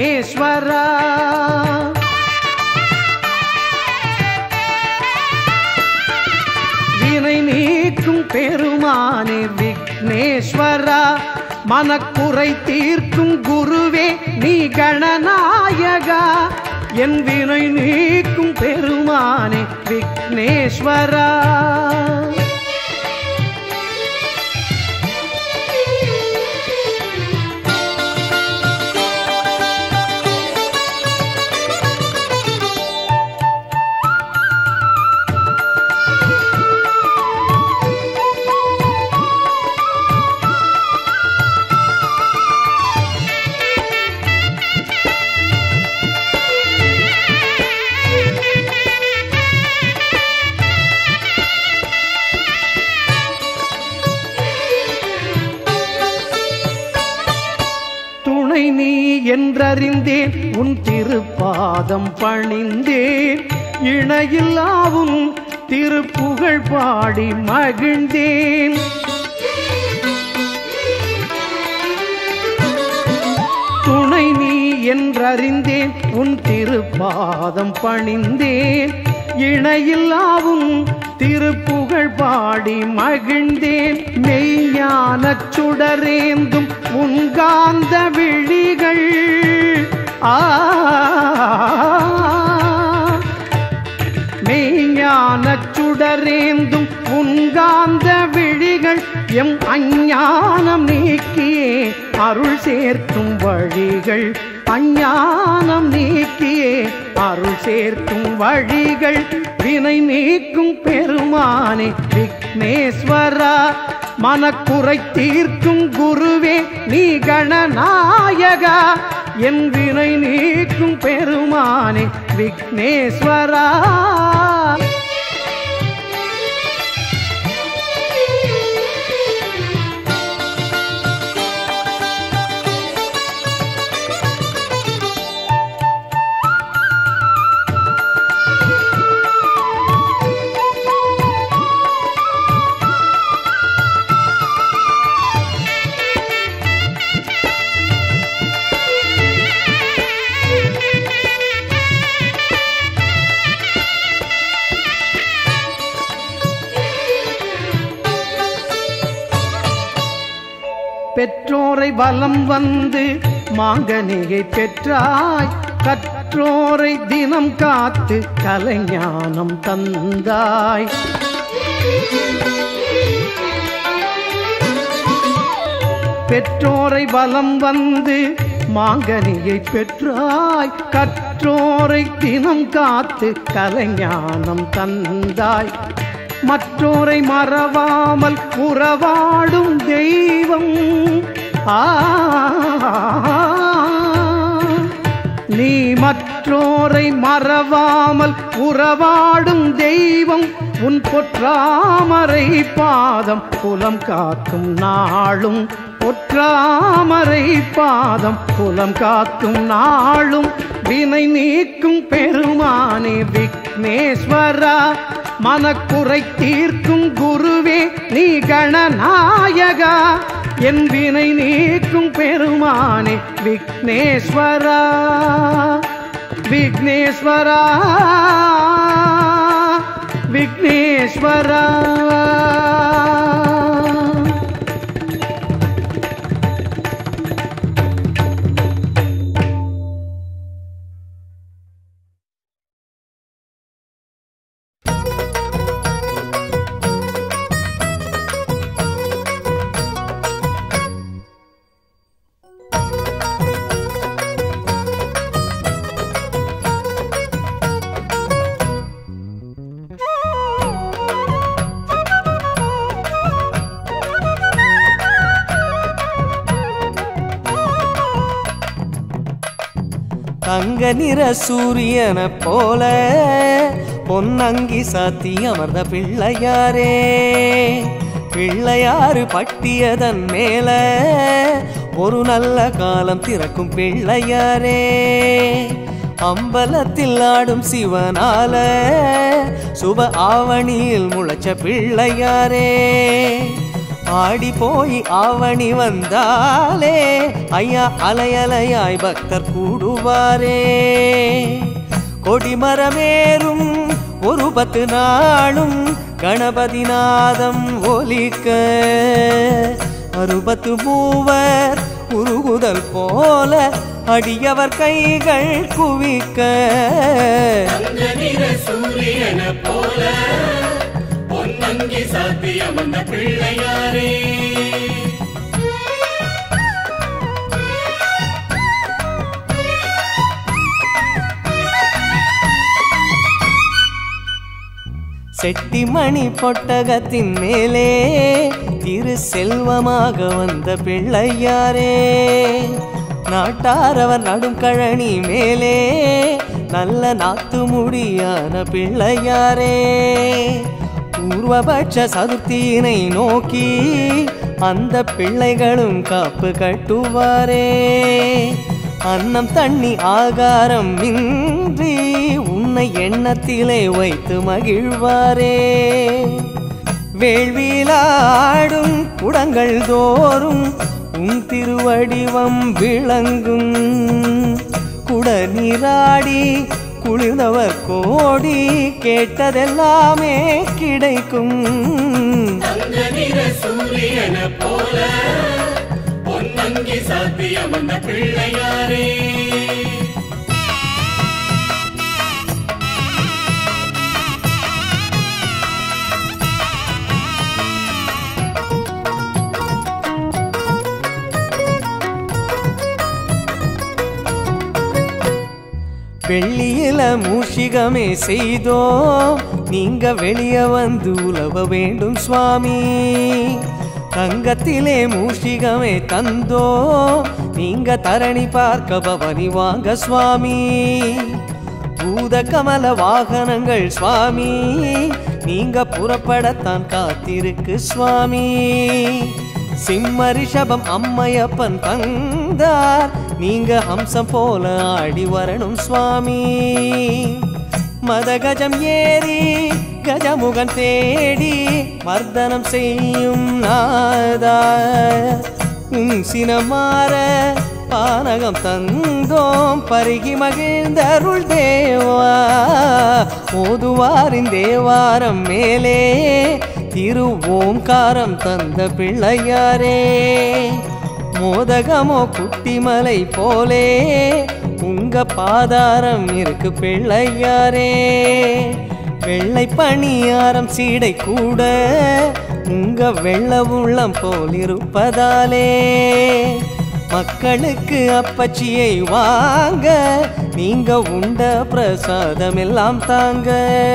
விக்னேஸ்வரா வினை நீக்கும் பெருமானே விக்னேஸ்வரா மனக்குறை தீர்க்கும் குருவே நீ கணநாயகா என் வினை நீக்கும் பெருமானே விக்னேஸ்வரா துணை நீ என்றறிந்தேன் உன் திருப்பாதம் பணிந்தேன் இணையில்லாவும் திருப்புகழ் பாடி மகிழ்ந்தேன் துணை நீ என்றறிந்தேன் உன் திருப்பாதம் பணிந்தேன் இணையில்லாவும் திருப்புகழ் பாடி மகிழ்ந்தேன் மெய்ஞானச் சுடரேந்தும் உன்காந்த விழிகள் ஆ மெய்ஞானச் சுடரேந்தும் உன்காந்த விழிகள் எம் அஞ்ஞானம் நீக்கியே அருள் சேர்க்கும் வழிகள் அஞ்ஞானம் நீக்கியே அருள் சேர்க்கும் வழிகள் வினை நீக்கும் பெருமானே விக்னேஸ்வரா மனக்குறை தீர்க்கும் குருவே நீ கணநாயகா என் வினை நீக்கும் பெருமானே விக்னேஸ்வரா பெற்றோரை வலம் வந்து மாங்கனியை பெற்றாய் கற்றோரை தினம் காத்து கலைஞானம் தந்தாய் பெற்றோரை வலம் வந்து மாங்கனியை பெற்றாய் கற்றோரை தினம் காத்து கலைஞானம் தந்தாய் மற்றோரை மறவாமல் உறவாடும் தெய்வம் ஆ நீ மற்றோரை மறவாமல் உறவாடும் தெய்வம் உன் பொற்றாமரை பாதம் புலம் காக்கும் நாளும் பொற்றாமரை பாதம் புலம் காக்கும் நாளும் வினை நீக்கும் பெருமானே விக்னேஸ்வரா மனக்குறை தீர்க்கும் குருவே நீ கணநாயகா என் வினை நீக்கும் பெருமானே விக்னேஸ்வரா விக்னேஸ்வரா விக்னேஸ்வரா தங்க நிற சூரியனை போல பொன்னங்கி சாத்தி அமர்ந்த பிள்ளையாரே பிள்ளையாறு பட்டியதன் மேல ஒரு நல்ல காலம் திறக்கும் பிள்ளையாரே அம்பலத்தில் ஆடும் சிவனால சுப ஆவணியில் முளைச்ச பிள்ளையாரே ஆடி போய் ஆவணி வந்தாலே ஐயா அலையலையாய் பக்தர் கூடுவாரே கொடிமரமேறும் ஒரு பத்து நாளும் கணபதி நாதம் ஒலிக்க அறுபத்து மூவர் உருகுதல் போல அடியவர் கைகள் குவிக்க தங்க நிற சூரியன போல பொன்னங்கி சாத்தியம் அந்த பிள்ளையாரே செட்டிமணி பொட்டகத்தின் மேலே திரு செல்வமாக வந்த பிள்ளையாரே நாட்டாரவர் நடும் கழனி மேலே நல்ல நாத்து முடியான பிள்ளையாரே பூர்வபட்ச சதுர்த்தியினை நோக்கி அந்த பிள்ளைகளும் காப்பு கட்டுவாரே அன்னம் தண்ணி ஆகாரம் இன்றி உன்னை எண்ணத்திலே வைத்து மகிழ்வாரே வேள்வியிலாடும் குடங்கள் தோறும் உன் திருவடிவம் விளங்கும் குட நீராடி குளிர்ந்தவர் கோடி கேட்டதெல்லாமே கிடைக்கும் தங்க நிற சூரியன போல பொன்னங்கி சாத்தியம் அந்த பிள்ளையாரே வெள்ளியில மூஷிகமே செய்தோம் நீங்க வெளிய வந்து உலவ வேண்டும் சுவாமி தங்கத்திலே மூஷிகமே தந்தோம் நீங்க தரணி பார்க்க பவனி வாங்க சுவாமி பூத கமல வாகனங்கள் சுவாமி நீங்க புறப்படத்தான் காத்திருக்கு சுவாமி சிம்ம ரிஷபம் அம்மையப்பன் தந்தார் நீங்க ஹம்சம் போல ஆடி வரணும் சுவாமி மதகஜம் ஏறி கஜமுகன் தேடி மர்தனம் செய்யும் நாதா உன் சினமாற பானகம் தந்தோம் பருகி மகிழ்ந்தருள் தேவா ஓதுவாரின் தேவாரம் மேலே திரு ஓங்காரம் தந்த பிள்ளையாரே மோதகமோ குட்டிமலை போலே உங்க பாதாரம் இருக்கு பிள்ளையாரே வெள்ளை பணியாரம் சீடை கூட உங்க வெள்ள உள்ளம் போல் இருப்பதாலே மக்களுக்கு அப்பச்சியை வாங்க நீங்க உண்ட பிரசாதம் எல்லாம் தாங்க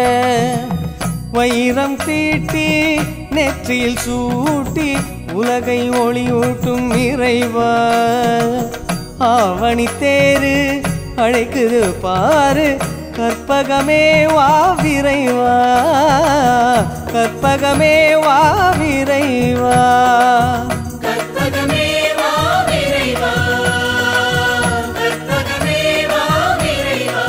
வைரம் தீட்டி நெற்றியில் சூட்டி உலகை ஒளியூட்டும் இறைவா ஆவணி தேரு அழைக்குது பாரு கற்பகமே வா விரைவா கற்பகமே வா விரைவா கற்பகமே வா விரைவா கற்பகமே வா விரைவா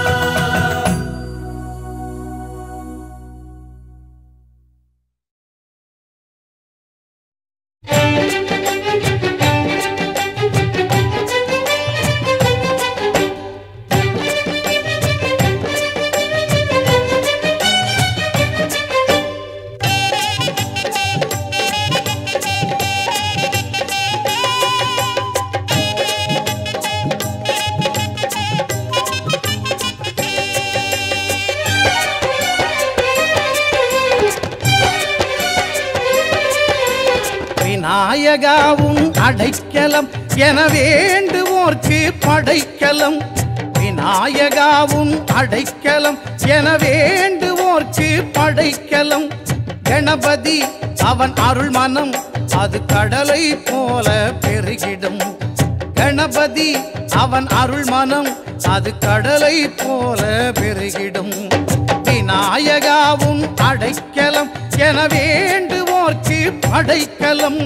விநாயகாவும் அடைக்கலம் என வேண்டுவோர்க்கு படைக்கலம் விநாயகாவும் அடைக்கலம் என வேண்டுவோர்க்கு படைக்கலம் கணபதி அவன் அருள் மனம் அது கடலை போல பெருகிடும் கணபதி அவன் அருள் மனம் அது கடலை போல பெருகிடும் விநாயகாவும் அடைக்கலம் என வேண்டுவோர்க்கு படைக்கலம்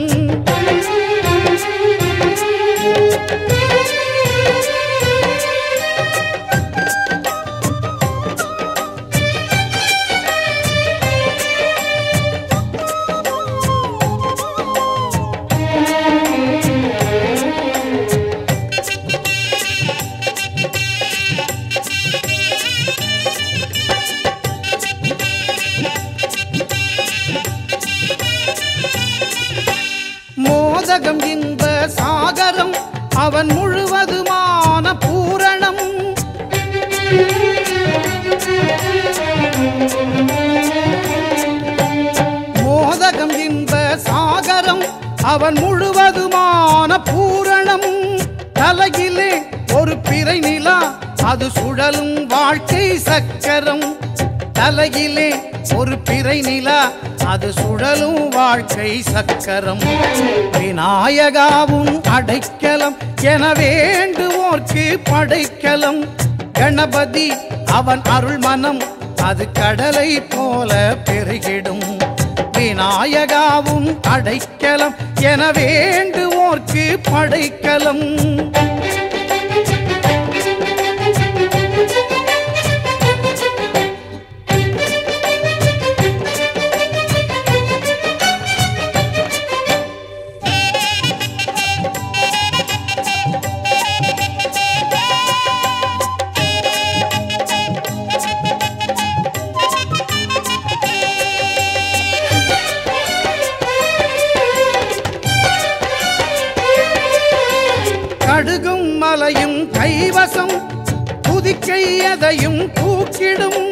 மோதகம் இன்ப சாகரம் அவன் முழுவதுமான பூரணம் மோதகம் இன்ப சாகரம் அவன் முழுவதுமான பூரணம் தலையிலே ஒரு பிறை நிலா அது சுழலும் வாழ்க்கை சக்கரம் தலையிலே ஒரு பிறை நிலா அது சுழலும் வாழ்க்கை சக்கரம் விநாயகாவும் அடைக்கலம் என வேண்டுவோர்க்கு படைக்கலம் கணபதி அவன் அருள் மனம் அது கடலை போல பெருகிடும் விநாயகாவும் அடைக்கலம் என வேண்டுவோர்க்கு படைக்கலம் கடுகும் மலையும் கைவசம் புதிக்கை எதையும் தூக்கிடும்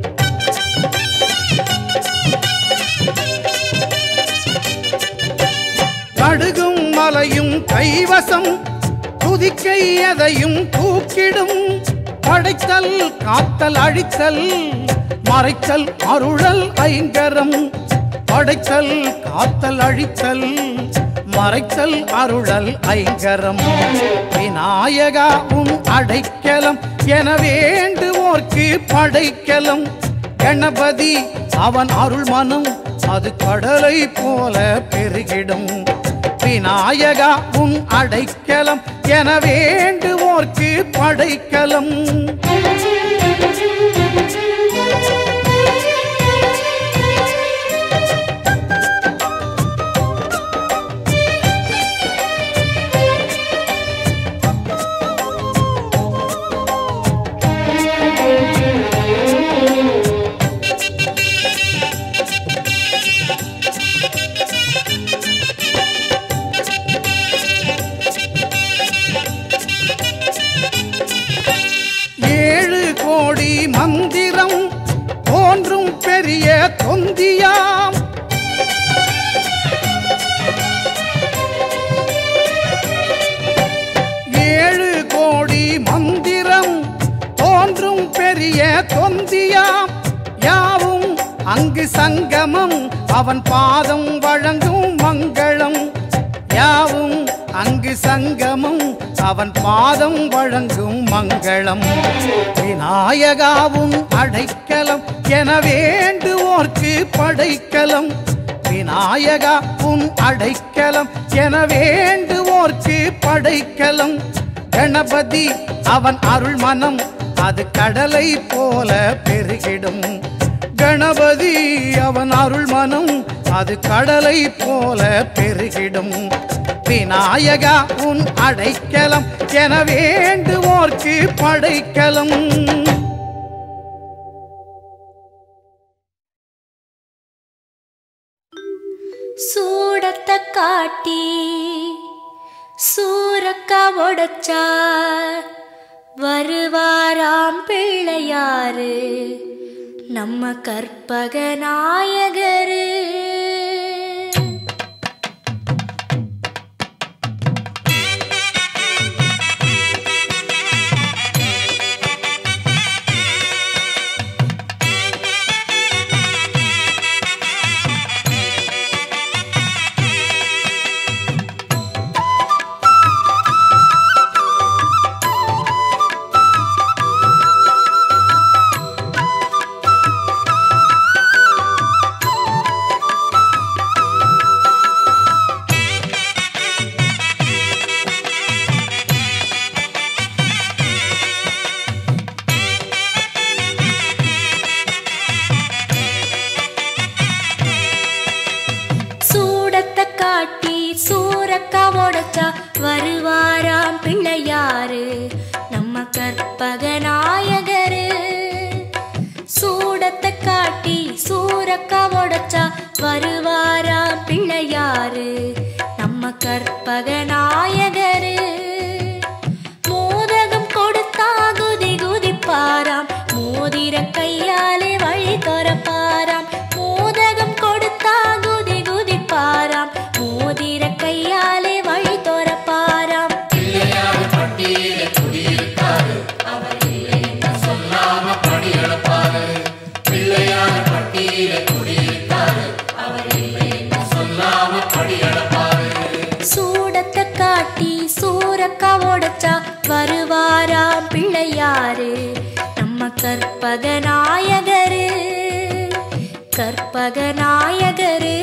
கடுகும் மலையும் கைவசம் துதிக்கை எதையும் தூக்கிடும் படைத்தல் காத்தல் அழித்தல் மறைத்தல் அருளல் ஐங்கரம் படைத்தல் காத்தல் அழித்தல் மறைத்தல் அருளல் ஐங்கரம் விநாயகா உன் அடைக்கலம் என வேண்டுவோர்க்கு படைக்கலம் கணபதி அவன் அருள் மனம் அது கடலை போல பெருகிடும் விநாயகா உன் அடைக்கலம் என வேண்டுவோர்க்கு படைக்கலம் ஏழு கோடி மந்திரம் தோன்றும் பெரிய தொந்தியாம் ஏழு கோடி மந்திரம் தோன்றும் பெரிய தொந்தியாம் யாவும் அங்கு சங்கமம் அவன் பாதம் வழங்கும் மங்களம் யாவும் அங்கு சங்கமம் அவன் பாதம் வழங்கும் மங்களம் விநாயகாவும் அடைக்கலம் என வேண்டுவோர்க்கு படைக்கலம் விநாயகா உன் அடைக்கலம் என வேண்டுவோர்க்கு படைக்கலம் கணபதி அவன் அருள் மனம் அது கடலை போல பெருகிடும் கணபதி அவன் அருள் மனம் அது கடலை போல பெருகிடும் விநாயகா உன் அடைக்கலம் என வேண்டுவோர்க்கு படைக்கலம் சூடத்தை காட்டி சூரக்கா உடைச்சா வருவாராம் பிள்ளையாரு நம்ம கற்பக நாயகரு சூடத்தை காட்டி சூரக்கா உடைச்சா வருவாராம் பிள்ளையாரு நம்ம கற்பக நாயகரு சூடத்தை காட்டி சூரக்கா உடைச்சா வருவாராம் பிள்ளையாரு நம்ம கற்பக கற்பகநாயகரு கற்பகநாயகரு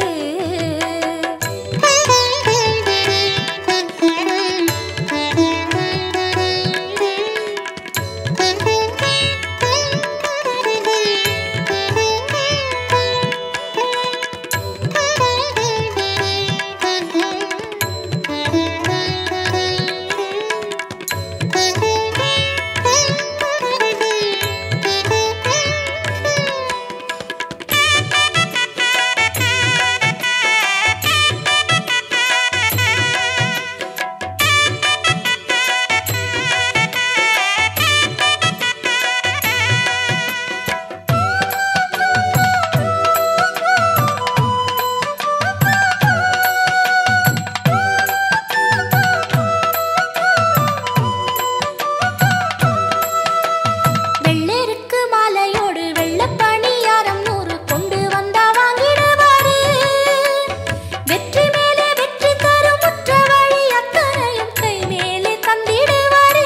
வெள்ளெருக்கு மாலையோடு வெள்ளப்பணியாரம் நூறு கொண்டு வந்தா வாங்கிடுவாரு வெற்றி மேலே வெற்றி தரும் முற்ற வழி அத்தனையும் கை மேலே தந்திடுவாரு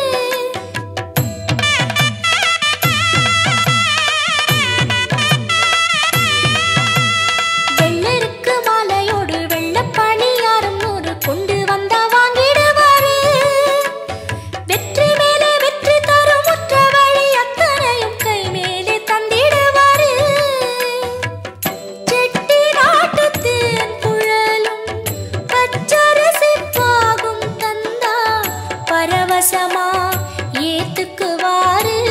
வெள்ளெருக்கு மாலையோடு வெள்ளப்பணியாரம் நூறு கொண்டு வந்தா வாங்கிடுவாரு வெற்றி மேலே வெற்றி தரும் முற்ற வழி அத்தனையும் கை மேலே தந்திடுவாரு செட்டி நாட்டு தேன் குழலும் பச்சரிசி பாகும் தந்தா பரவசமா ஏத்துக்குவாரு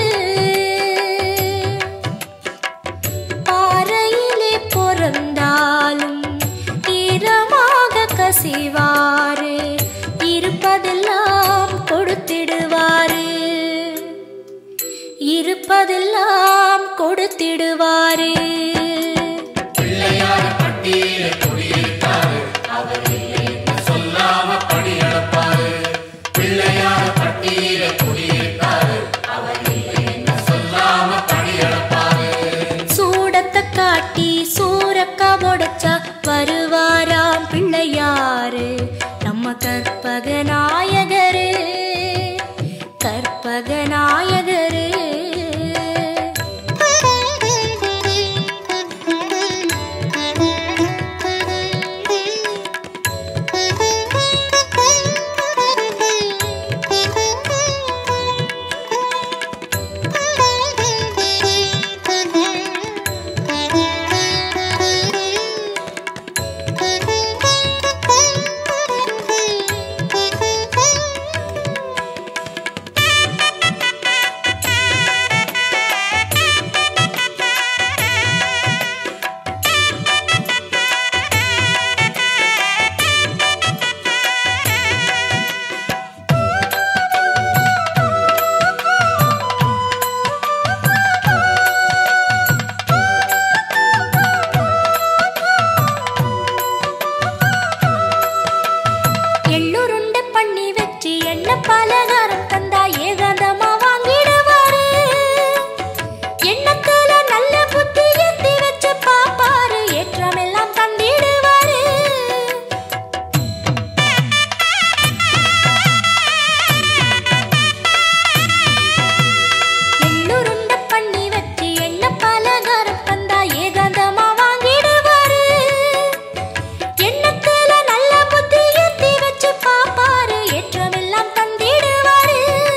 பாறையிலே பிறந்தாலும் ஈரமாக கசிவாரு இருப்பதெல்லாம் கொடுத்திடுவாரு இருப்பதெல்லாம் கொடுத்திடுவாரு பிள்ளையார் பட்டியல குடியிருக்காரு அவர் இல்லைன்னு சொல்லாம படி அளப்பாரு பிள்ளையார் பட்டியல குடியிருக்காரு அவர் இல்லைன்னு சொல்லாம படி அளப்பாரு சூடத்தை காட்டி சூரக்கா உடைச்சா வருவாராம் பிள்ளையாரு நம்ம கற்பகநாயகரு கற்பகநாயகரு எள்ளுருண்டை பண்ணி வச்சு எண்ணெய் பலகாரம் தந்தா ஏகாந்தமா வாங்கிடுவாரு எண்ணத்துல நல்ல புத்தி ஏத்தி வச்சு பாப்பாரு ஏற்றமெல்லாம் தந்திடுவாரு எள்ளுருண்டை பண்ணி வச்சு எண்ணெய் பலகாரம் தந்தா ஏகாந்தமா வாங்கிடுவாரு எண்ணத்துல நல்ல புத்தி ஏத்தி வச்சு பாப்பாரு ஏற்றமெல்லாம் தந்திடுவாரு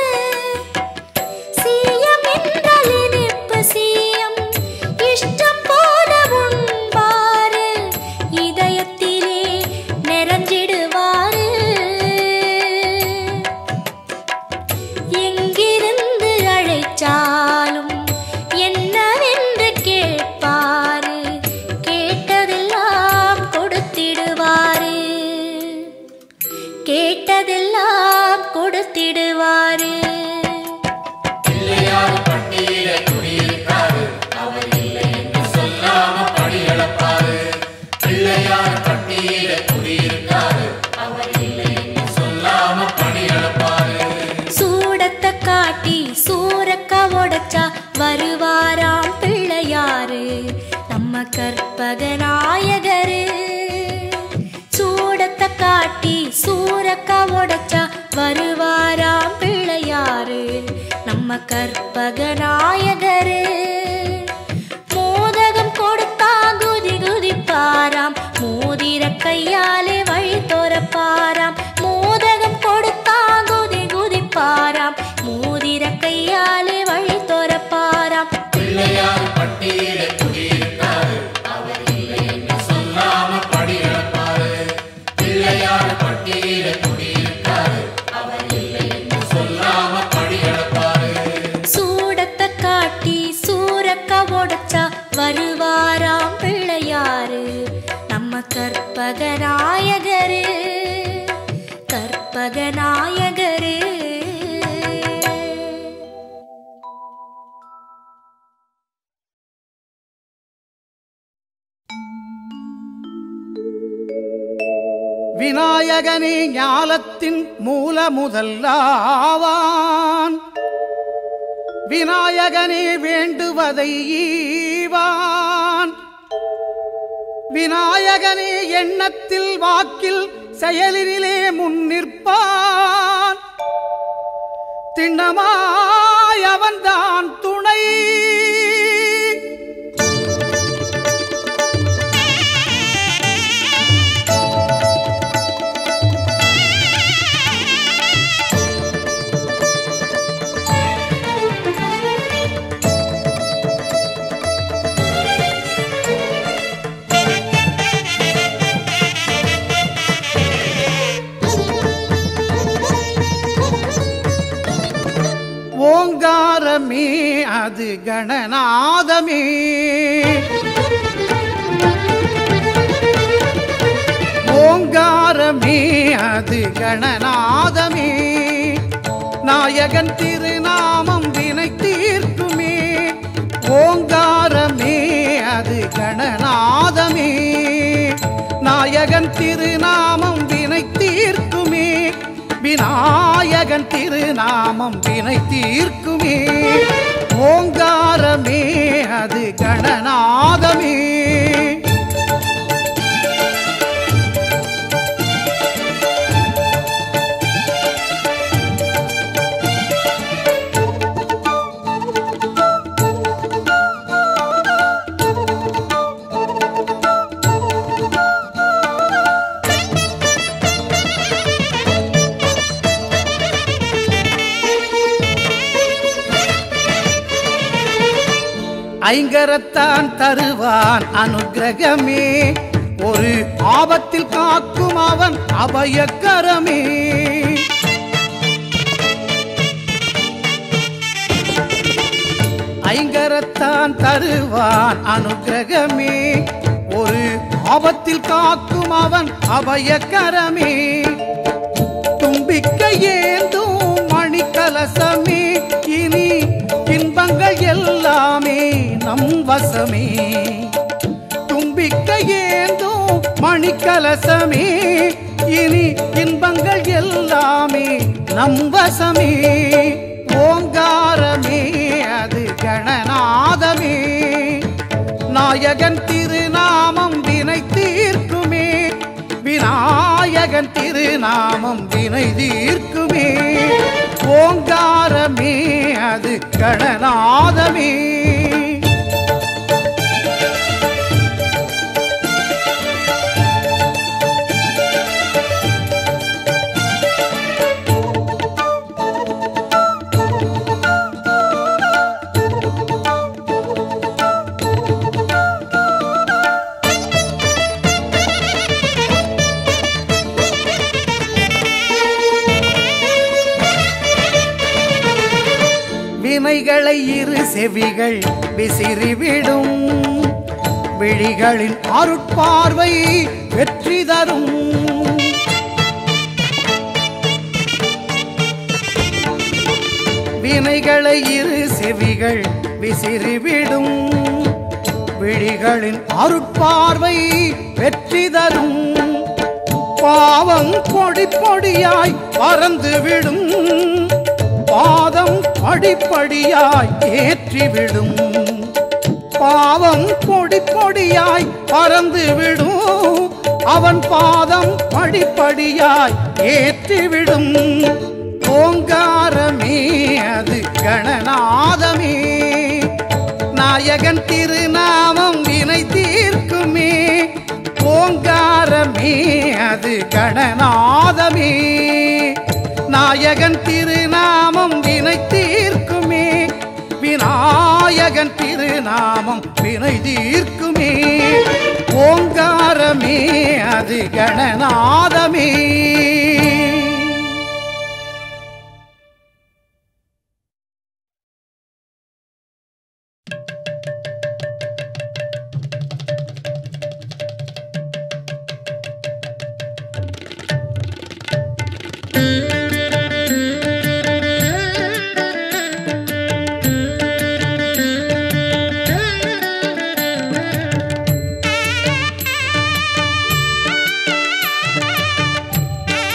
சீயம் என்றால் இனிப்பு சீயம் இஷ்டம் போல உண்பாரு இதயத்திலே நிறைஞ்சிடுவாரு எங்கிருந்து அழைச்சாலும் என்னவென்று கேட்பாரு கேட்டதெல்லாம் கொடுத்திடுவாரு கேட்டதெல்லாம் கொடுத்திடுவாரு பிள்ளையார் பட்டியல குடியிருக்காரு அவர் இல்லைன்னு சொல்லாம படி அளப்பாரு பிள்ளையார் பட்டியல குடியிருக்காரு அவர் இல்லைன்னு சொல்லாம படி அளப்பாரு சூடத்தை காட்டி சூரக்கா உடைச்சா வருவாராம் பிள்ளையாரு நம்ம கற்பகநாயகரு சூடத்தை காட்டி சூரக்கா உடைச்சா வருவாராம் பிள்ளையாரு நம்ம நம்ம கற்பக நாயகரு மோதகம் கொடுத்தா குதி குதிப்பாராம் மோதிர கையாலே வழி தோரப்பாராம் மோதகம் கொடுத்தா குதி குதிப்பாராம் மோதிர கையாலே வழி தோரப்பாராம் பிள்ளையார் பட்டியல குடியிருக்காரு அவர் இல்லை என்று சொல்லாம படி இழப்பாரு பிள்ளையார் பட்டியல குடியிருக்காரு அவர் இல்லை என்று சொல்லாம படி இழப்பாரு சூடத்தை காட்டி சூரக்க உடைச்சா வருவாராம் பிள்ளையாரு நம்ம கற்பக நாயகரு கற்பக நாயகரு விநாயகனே ஞாலத்தின் மூல முதல்லாவான் விநாயகனே வேண்டுவதை ஈவான் விநாயகனே எண்ணத்தில் வாக்கில் செயலினிலே முன்னிற்பான் திண்ணமாய் அவன்தான் துணை ஓங்காரமே அது கணநாதமே ஓங்காரமே அது கணநாதமே நாயகன் திருநாமம் வினை தீர்க்குமே ஓங்காரமே அது கணநாதமே நாயகன் திருநாமம் வினை தீர்க்குமே விநாயகன் திருநாமம் வினை தீர்க்குமே ஓங்காரமே அது கணநாதமே ஐங்கரத்தான் தருவான் அனுக்கிரகமே ஒரு ஆபத்தில் காக்கும் அவன் அபயக்கரமே ஐங்கரத்தான் தருவான் அனுக்கிரகமே ஒரு ஆபத்தில் காக்கும் அவன் அபயக்கரமே தும்பிக்கை ஏந்தும் மணிக்கலசமே இனி இன்பங்கள் எல்லாமே நம் வசமே தும்பிக்கை ஏந்தும் மணிக்கலசமே இனி இன்பங்கள் எல்லாமே நம் வசமே ஓங்காரமே அது கணநாதமே நாயகன் திருநாமம் வினை தீர்க்குமே விநாயகன் திருநாமம் வினை தீர்க்குமே ஓங்காரமே அது கணநாதமே வினைகளை இரு செவிகள் விசிறிவிடும் விழிகளின் அருட்பார்வை வெற்றி தரும் வினைகளை இரு செவிகள் விசிறிவிடும் விழிகளின் அருட்பார்வை வெற்றி தரும் பாவம் பொடி பொடியாய் பறந்துவிடும் பாதம் படிப்படியாய் ஏற்றிவிடும் பாவம் பொடி பொடியாய் பறந்துவிடும் அவன் பாதம் படிப்படியாய் ஏற்றிவிடும் ஓங்காரமே அது கணநாதமே நாயகன் திருநாமம் வினை தீர்க்குமே ஓங்காரமே அது கணநாதமே நாயகன் திருநாமம் வினை தீர்க்குமே விநாயகன் திருநாமம் வினை தீர்க்குமே ஓங்காரமே அது கணநாதமே ஆ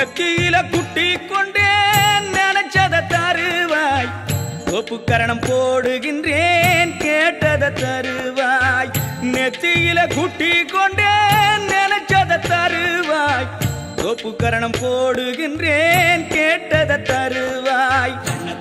நெத்தியில குட்டி கொண்டேன் நினைச்சத தருவாய் ஒப்புக்கரணம் போடுகின்றேன் கேட்டத தருவாய் நெத்தியில குட்டி கொண்டேன் நினைச்சத தருவாய் ஒப்புக்கரணம் போடுகின்றேன் கேட்டத தருவாய்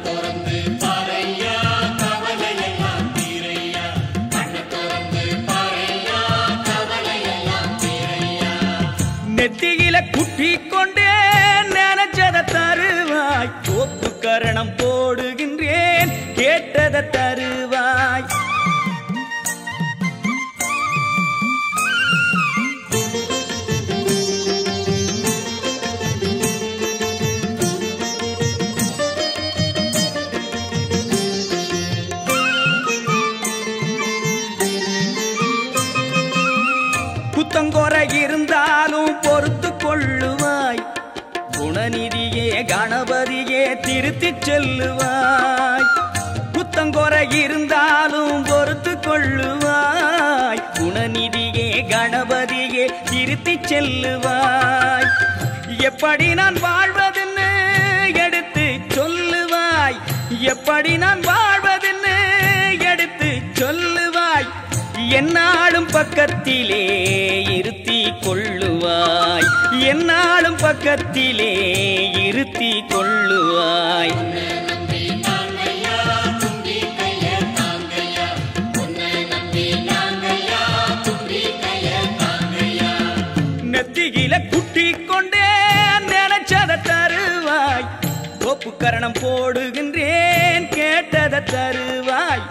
நெத்தியில குட்டி கொண்டே நினைச்சத தருவாய் கோப்பு கரணம் போடுகின்றேன் கேட்டத தருவாய் குத்தங்கொறை இருந்தாலும் பொறுத்து கொள்ளுவாய் குணநிதியே கணபதியே திருத்திச் செல்லுவாய் குத்தங்கொறை இருந்தாலும் பொறுத்து கொள்ளுவாய் குணநிதியே கணபதியே திருத்திச் செல்லுவாய் எப்படி நான் வாழ்வதுன்னு எடுத்து சொல்லுவாய் எப்படி நான் வாழ்வதுன்னு எடுத்து சொல்லுவாய் என்னாலும் பக்கத்திலே இருத்தி கொள்ளுவாய் என்னாலும் பக்கத்திலே இருத்தி கொள்ளுவாய் நெத்தியில குட்டி கொண்டே நினைச்சத தருவாய் கோப்பு கரணம் போடுகின்றேன் கேட்டத தருவாய்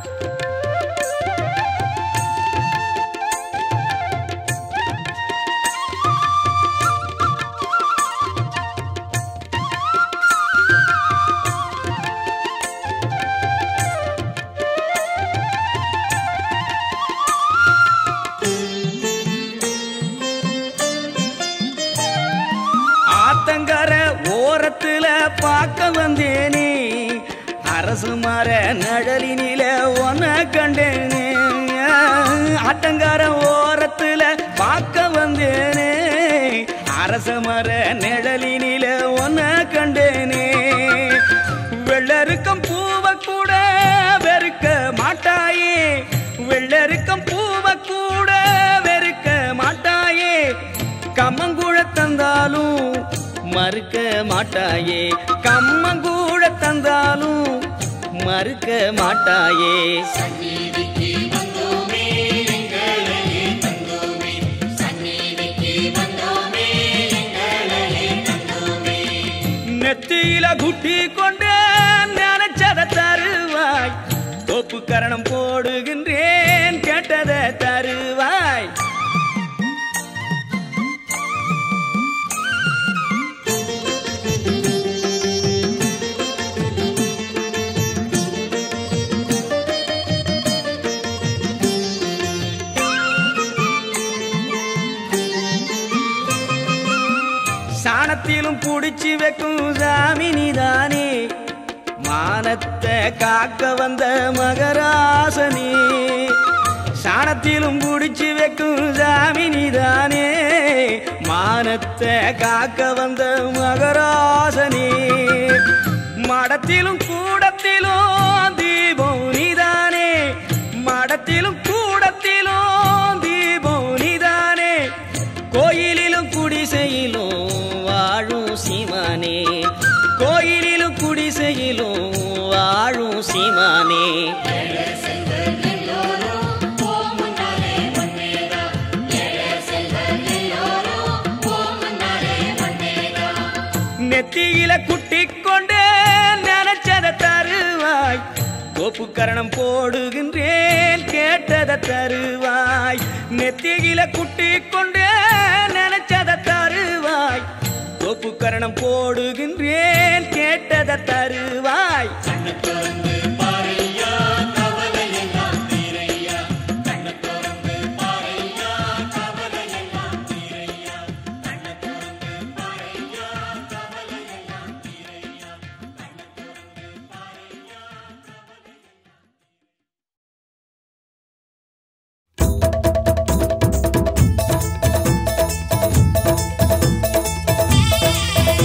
ஆத்தங்கர ஓரத்துல பார்க்க வந்தேனே அரசு மர நழலினில ஒன்ன கண்டேனே ஆத்தங்கர ஓரத்துல பார்க்க வந்தேனே அரச மர நிழலினில ஒன்ன கண்டேனே வெள்ளருக்கம் பூவ கூட வெறுக்க மாட்டாயே வெள்ளருக்கம் பூவ கூட வெறுக்க மாட்டாயே கம்மங்கூழ தந்தாலும் மறுக்க மாட்டாயே கம்மங்கூழ தந்தாலும் மறுக்க மாட்டாயே நெத்தியில குட்டி கொண்டு நினைச்சத தருவாய் தோப்பு கரணம் போடுகின்றேன் கேட்டத தருவாய் சாணத்திலும் புடிச்சு வைக்கும் சாமினிதானே மானத்தை காக்க வந்த மகராசனே சாணத்திலும் புடிச்சு வைக்கும் சாமினிதானே மானத்தை காக்க வந்த மகராசனே மடத்திலும் கூடத்திலும் தீபம் நீதானே மடத்திலும் கூடத்திலும் தீபம் நீதானே கோயிலிலும் குடிசையிலும் வாழும் சீமானே கோயிலிலும் குடிசையிலும் வாழும் சீமானே நெத்தியில குட்டி கொண்டு நினைச்சத தருவாய் கோப்பு கரணம் போடுகின்றேன் கேட்டத தருவாய் நெத்தியில குட்டி கொண்டு நினைச்சத தருவாய் கோப்பு கரணம் போடுகின்றேன் கேட்டத தருவாய் ஆ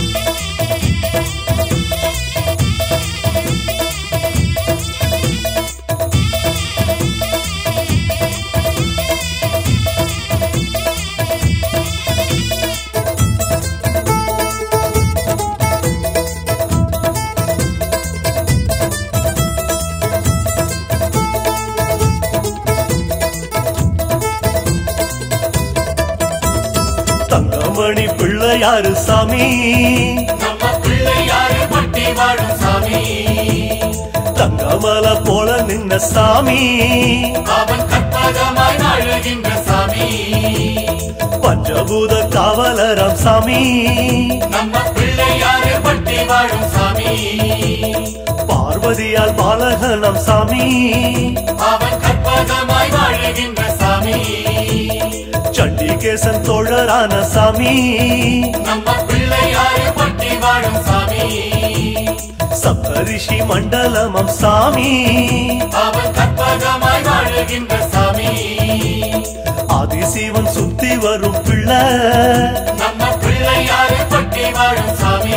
தங்கமணி பிள்ளையாரு சாமி நம்ம பிள்ளையாறு பட்டி வாழும் சாமி தங்கமல போல நின்ன சாமி அவன் கற்பகமாய் வாழுகின்ற சாமி பஞ்சபூத காவலராம் சாமி நம்ம பிள்ளையாறு பட்டி வாழும் சாமி பார்வதியால் பாலகனம் சாமி அவன் கற்பகமாய் வாழுகின்ற சாமி சண்டிகேசன் தோழரான சாமி நம்ம பிள்ளையாறு பட்டி வாழும் சாமி சப்தரிஷி மண்டலமம் சாமி அவன் கற்பகமாய் வாழுகின்ற சாமி ஆதிசிவன் சுத்தி வரும் பிள்ளை நம்ம பிள்ளையாறு பட்டி வாழும் சாமி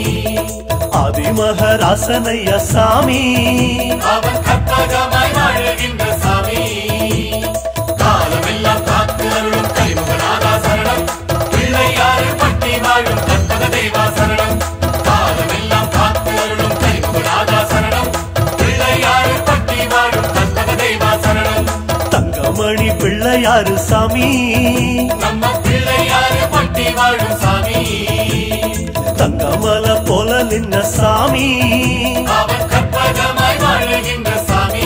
ஆதிமகராசனைய சாமி அவன் கற்பகமாய் வாழுகின்ற சாமி காலமெல்லாம் காத்து அருளும் கலிமுகநாதா சரணம் பிள்ளையாறு பட்டி வாழும் கற்பக தேவா சரணம் காலமெல்லாம் காத்து அருளும் கலிமுகநாதா சரணம் பிள்ளையாறு பட்டி வாழும் கற்பக தேவா சரணம் தங்கமணி பிள்ளையாரு சாமி நம்ம பிள்ளையாறு பட்டி வாழும் சாமி தங்கமல போல நின்ன சாமி அவன் கற்பகமாய் வாழுகின்ற சாமி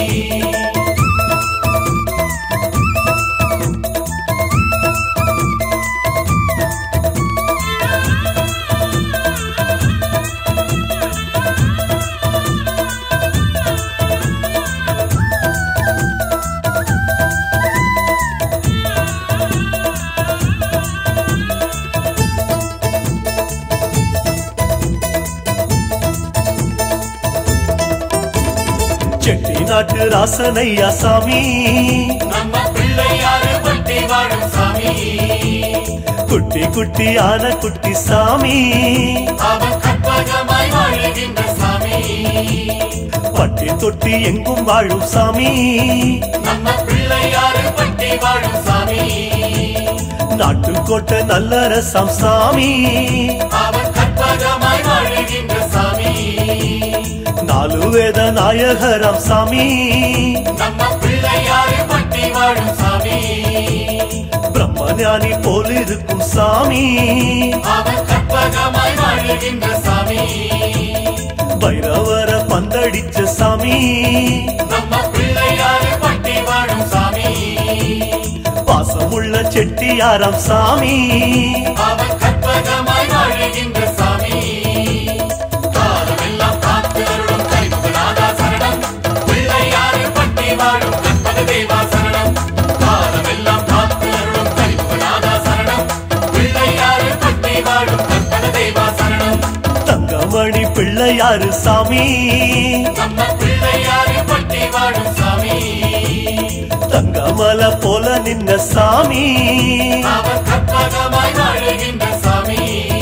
செட்டி நாட்டு ராசனையா சாமி நம்ம பிள்ளையாறு பட்டி வாழும் சாமி குட்டி குட்டி ஆன குட்டி சாமி அவன் கற்பகமாய் வாழுகின்ற சாமி பட்டி தொட்டி எங்கும் வாழும் சாமி நம்ம பிள்ளையாறு பட்டி வாழும் சாமி நாட்டுக்கோட்டை நல்லரசம் சாமி அவன் கற்பகமாய் வாழுகின்ற சாமி நாலு வேத நாயகராம் சாமி நம்ம பிள்ளையாறு பட்டி வாழும் சாமி பிரம்மஞானி போல் இருக்கும் சாமி அவன் கற்பகமாய் வாழுகின்ற சாமி பைரவர பந்தடிச்ச சாமி நம்ம பிள்ளையாறு பட்டி வாழும் சாமி பாசமுள்ள செட்டியாராம் சாமி அவன் கற்பகமாய் வாழுகின்ற சாமி காலமெல்லாம் காத்து அருளும் கலிமுகநாதா சரணம் பிள்ளையாறு பட்டி வாழும் கற்பக தேவா சரணம் காலமெல்லாம் காத்து அருளும் கலிமுகநாதா சரணம் பிள்ளையாறு பட்டி வாழும் கற்பக தேவா சரணம் தங்கமணி பிள்ளையாரு சாமி நம்ம பிள்ளையாறு பட்டி வாழும் சாமி தங்கமல போல நின்ன சாமி அவன் கற்பகமாய் வாழுகின்ற சாமி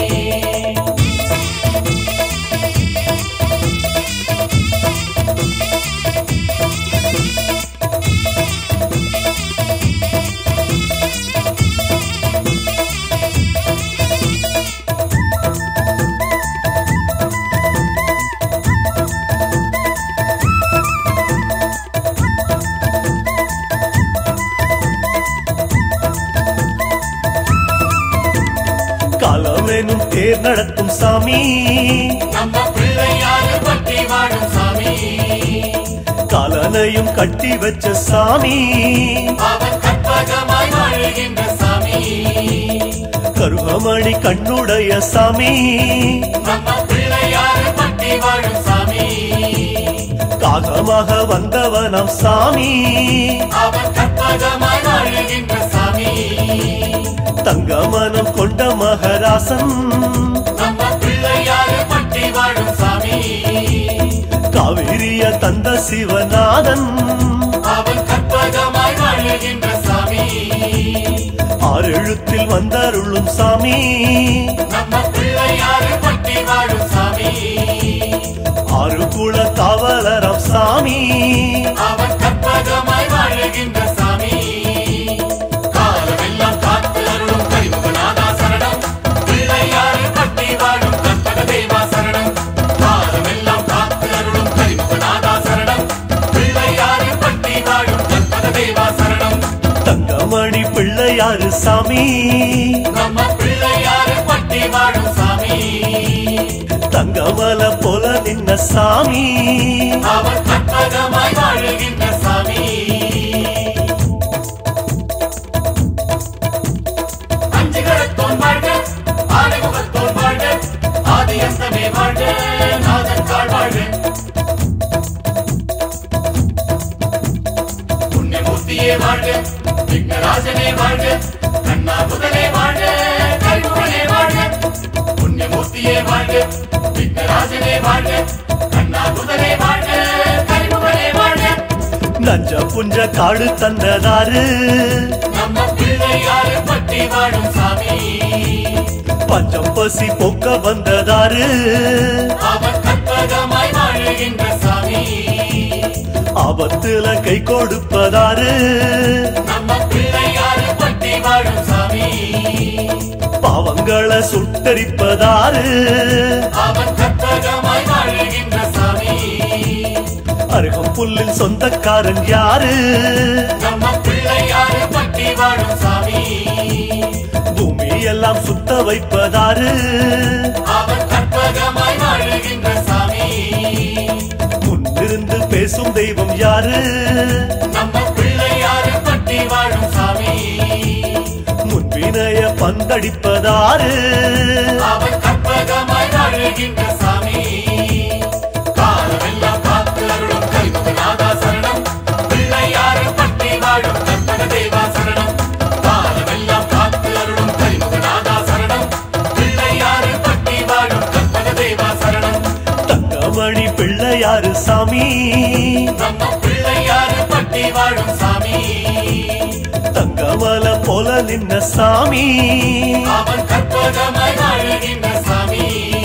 காலமேனும் தேர் நடத்தும் சாமி நம்ம பிள்ளையாறு பட்டி வாழும் சாமி காலனையும் கட்டி வச்ச சாமி அவன் கற்பகமாய் வாழுகின்ற சாமி கருகமணி கண்ணுடைய சாமி நம்ம பிள்ளையாறு பட்டி வாழும் சாமி காகமாக வந்தவனம் சாமி அவன் கற்பகமாய் வாழுகின்ற சாமி தங்கமனம் கொண்ட மகராசன் நம்ம பிள்ளையாறு பட்டி வாழும் சாமி காவிரிய தந்த சிவநாதன் அவன் கற்பகமாய் வாழுகின்ற சாமி ஆறு எழுத்தில் வந்தருளும் சாமி நம்ம பிள்ளையாறு பட்டி வாழும் சாமி ஆறு குல காவலரம் சாமி அவன் கற்பகமாய் வாழுகின்ற சாமி காலமெல்லாம் காத்து அருளும் கரிமுகநாதா சரணம் பிள்ளையாறு பட்டி வாழும் கற்பக தேவா சரணம் காலமெல்லாம் காத்து அருளும் கரிமுகநாதா சரணம் பிள்ளையாறு பட்டி வாழும் கற்பக தேவா சரணம் தங்கமணி பிள்ளையாரு சாமி நம்ம பிள்ளை பிள்ளையாறு பட்டி வாழும் சாமி தங்கமல போல நின்ன சாமி அவர் கற்பகமாய் வாழுகின்ற சாமி அஞ்சு கடத்தோன் வாழ்க ஆனைமுகத்தோன் வாழ்க ஆதி அந்தமே வாழ்க நாதன் தாழ் வாழ்க புண்ணியமூர்த்தியே வாழ்க விக்னராஜனே வாழ்க கண்ணா முதலே வாழ்க கைமுகனே வாழ்க புண்ணியமூர்த்தியே வாழ்க விக்னராஜனே வாழ்க கண்ணா முதலே வாழ்க கைமுகனே வாழ்க நஞ்ச புஞ்ச காடு தந்ததாரு நம்ம பிள்ளையாறு பட்டி வாழும் சாமி பஞ்சம் பசி போக்க வந்ததாரு அவர் கற்பகமாய் வாழுகின்ற சாமி ஆபத்துல கை கொடுப்பதாரு நம்ம பிள்ளையாறு பட்டி வாழும் சாமி பாவங்களை சுட்டரிப்பதாரு அவர் கற்பகமாய் வாழுகின்ற சாமி அருகம் புல்லில் சொந்தக்காரன் யாரு நம்ம பிள்ளையாறு பட்டி வாழும் சாமி பூமி எல்லாம் சுத்த வைப்பதாரு அவர் கற்பகமாய் வாழுகின்ற சாமி முன்னிருந்து பேசும் தெய்வம் யாரு நம்ம பிள்ளையாறு பட்டி வாழும் சாமி முன்வினைய பந்தடிப்பதாரு அவர் கற்பகமாய் வாழுகின்ற சாமி காலமெல்லாம் காத்து அருளும் கரிமுகநாதா சரணம் பிள்ளையாறு பட்டி வாழும் கற்பக தேவா சரணம் காலமெல்லாம் காத்து அருளும் கரிமுகநாதா சரணம் பிள்ளையாறு பட்டி வாழும் கற்பக தேவா சரணம் தங்கமணி பிள்ளையாரு சாமி நம்ம பிள்ளையாறு பட்டி வாழும் சாமி தங்கமல போல நின்ன சாமி அவன் கற்பகமாய் வாழுகின்ற சாமி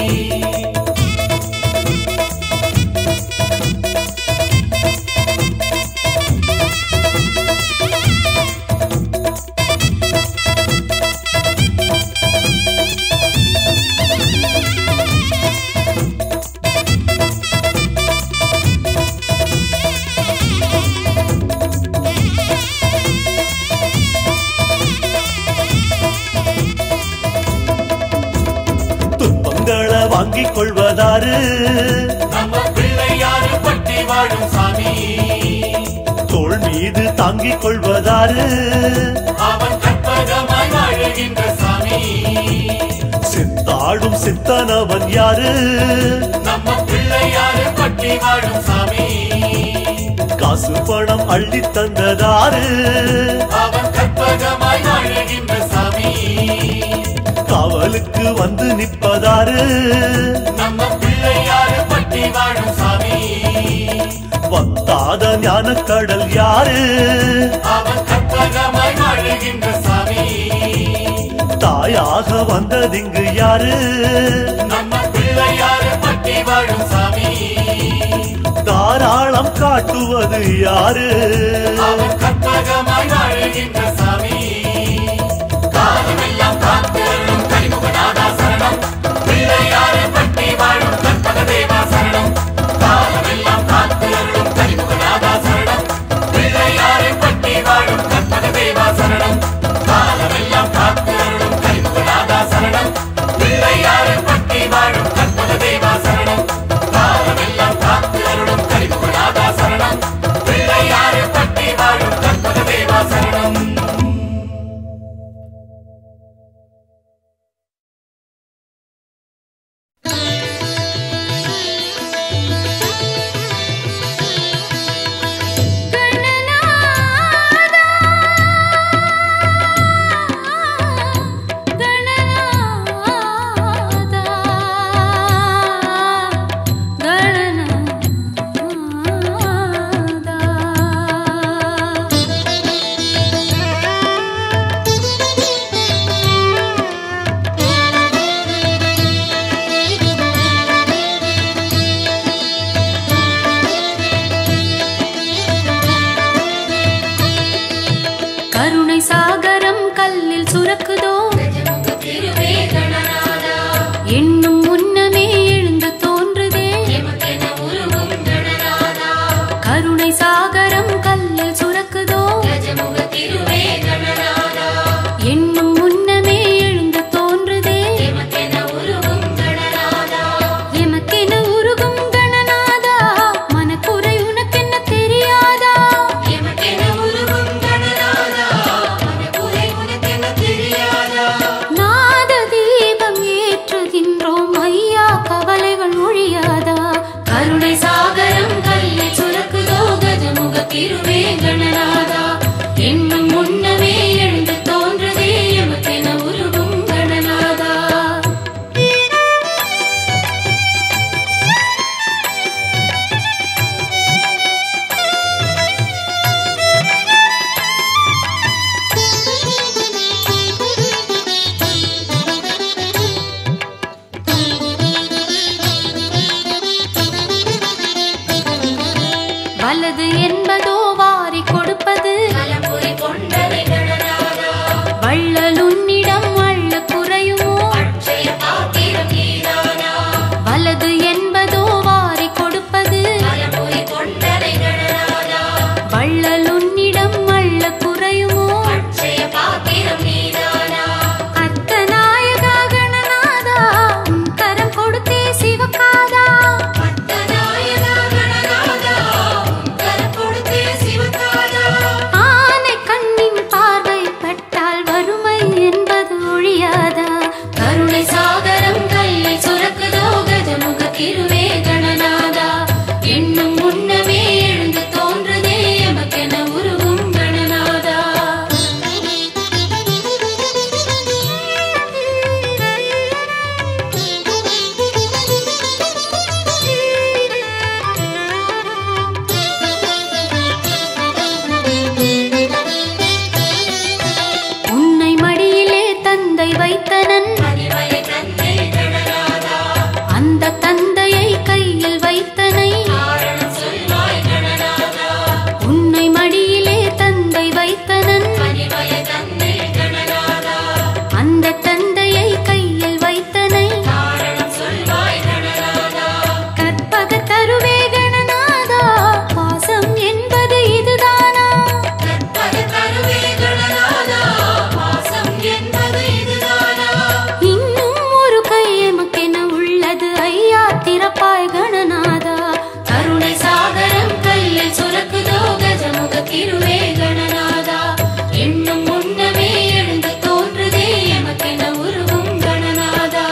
துன்பங்களை வாங்கிக் கொள்வதாரு நம்ம பிள்ளையாறு பட்டி வாழும் சாமி தோள் மீது தாங்கிக் கொள்வதாரு அவன் கற்பகமாய் வாழுகின்ற சாமி சித்தாடும் சித்தனவன் யாரு நம்ம பிள்ளையாறு பட்டி வாழும் சாமி காசு பணம் அள்ளி தந்ததாரு அவன் கற்பகமாய் வாழுகின்ற சாமி காவலுக்கு வந்து நிற்பதாரு நம்ம பிள்ளையாறு பட்டி வாழும் சாமி வத்தாத ஞான கடல் யாரு அவன் கற்பகமாய் வாழுகின்ற சாமி தாயாக வந்ததிங்கு யாரு நம்ம பிள்ளையாறு பட்டி வாழும் சாமி தாராளம் காட்டுவது யாரு அவன் கற்பகமாய் வாழுகின்ற சாமி காலமெல்லாம் காத்து அருளும் கனிமுகநாதா சரணம் பிள்ளையாறு பட்டி வாழும் கற்பக தேவா சரணம் காலமெல்லாம் காத்து அருளும் கனிமுகநாதா சரணம் பிள்ளையாறு பட்டி வாழும் கற்பக தேவா சரணம் காலமெல்லாம் காத்து அருளும் கனிமுகநாதா சரணம் பிள்ளையாறு பட்டி வாழும் கற்பக தேவா சரணம் காலமெல்லாம் காத்து அருளும் கனிமுகநாதா சரணம் பிள்ளையாறு பட்டி வாழும் கற்பக தேவா சரணம் வலது என்பதோ வாரி கொடுப்பது நலம்புரி கொண்டதை கணநாதா வள்ளலுன்னிடம் அள்ள குறையுமோ அட்சய பாத்திரம் நீதானா வலது என்பதோ வாரி கொடுப்பது நலம்புரி கொண்டதை கணநாதா வள்ளலுன்னிடம் அள்ள குறையுமோ அட்சய பாத்திரம் நீதானா அர்த்தநாயகா கணநாதா உன் கரம் கொடுத்தே சிவக்காதா அத்தநாயகா கணநாதா உன் கரம் கொடுத்தே சிவகாதா ஆனை கண்ணின் பார்வை பட்டால் வறுமை என்பது ஒழியாதா கருணை சாகரம் கல்லை சுரக்குதோ கஜமுக திருவே கணநாதா எண்ணும் முன்னமே எழுந்து தோன்றுதே எமக்கென உருவும் கணநாதா உன்னை மடியிலே தந்தை வைத்தனன் மணிமலை தந்தை கணநாதா அந்த தந்தையை கையில் வைத்தனை காரணம் சொல்வாய் கணநாதா உன்னை மடியிலே தந்தை வைத்தனன் மணிமலை தந்தை கணநாதா அந்த தந்தையை கையில் வைத்தனை காரணம் சொல்வாய் கணநாதா கற்பக தருவே கணநாதா பாசம் என்பது இதுதானா கற்பக தருவே கணநாதா பாசம் என்பது இதுதானா இன்னும் ஒரு கை எமக்கென உள்ளது ஐயா திறப்பாய் கணநாதா கருணை சாகரம் கல்லில் சுரக்குதோ கஜமுக திருவே கணநாதா எண்ணும் முன்னமே எழுந்து தோன்றுதே எமக்கென உருவும் கணநாதா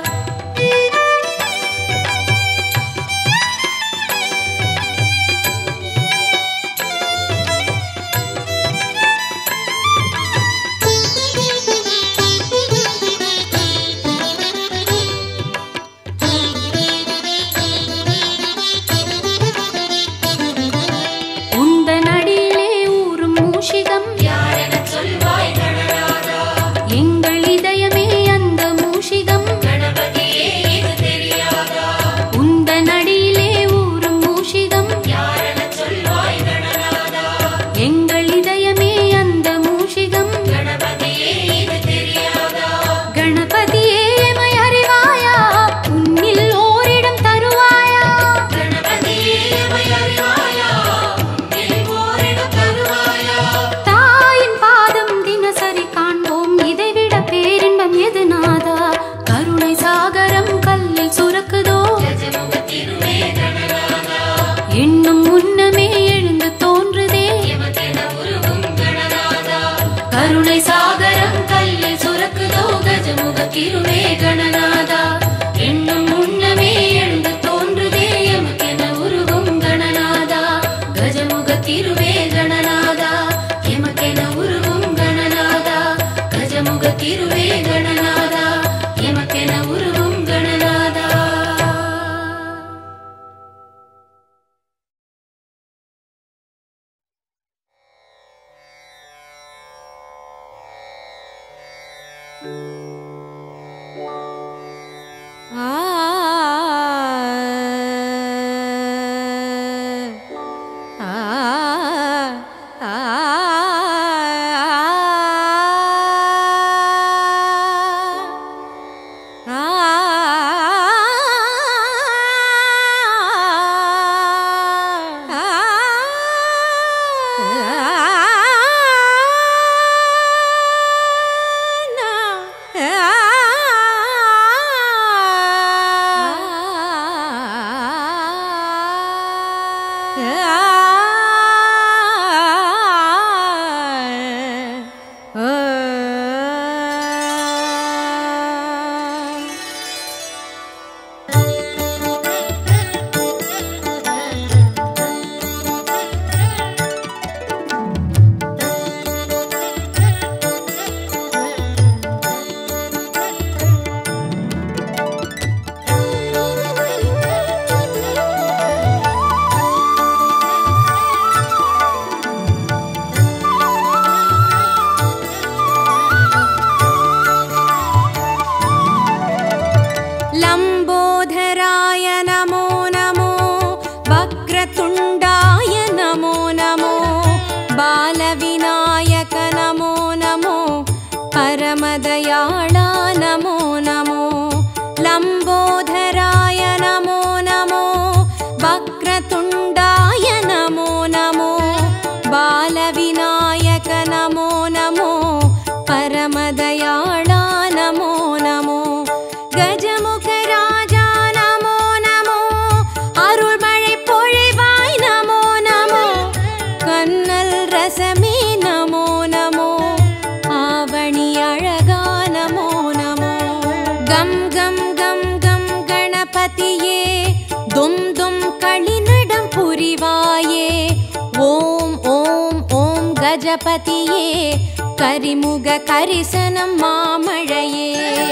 உந்த நடியிலே ஊறும் மூஷிகம் யாரெனச் சொல்வாய் கணநாதா எங்கள் இதயமே அந்த மூஷிகம் கணபதியே இது தெரியாதா உந்த நடியிலே ஊறும் மூஷிகம் யாரெனச் சொல்வாய் கணநாதா எங்கள் இதயமே அந்த மூஷிகம் கணபதியே இது தெரியாதா கணபதியே எமை அறிவாயா உன்னில் ஓரிடம் தருவாயா கணபதியே எமை அறிவாயா உன்னில் ஓரிடம் தருவாயா தாயின் பாதம் தினசரி காண்போம் இதைவிட பேரின்பம் எது நாதா கருணை சாகரம் கல்லில் சுரக்குதோ கஜமுக திருவே கணநாதா எண்ணும் முன்னமே எழுந்து தோன்றுதே எமக்கென உருவும் கணநாதா கருணை சாகரம் கல்லில் சுரக்குதோ கஜமுக திருவே கணநாதா எண்ணும் முன்னமே எழுந்து தோன்றுதே எமக்கென உருவும் கணநாதா கஜமுக திருவே கணநாதா எமக்கென உருவும் கணநாதா கஜமுக திருவே கணநாதா எமக்கென உருவும் கணநாதா ஆ கம் கம் கம் கம் கணபதியே தும் தும் களிநடம் புரிவாயே ஓம் ஓம் ஓம் கஜபதியே கரிமுக கரிசனம் மாமழையே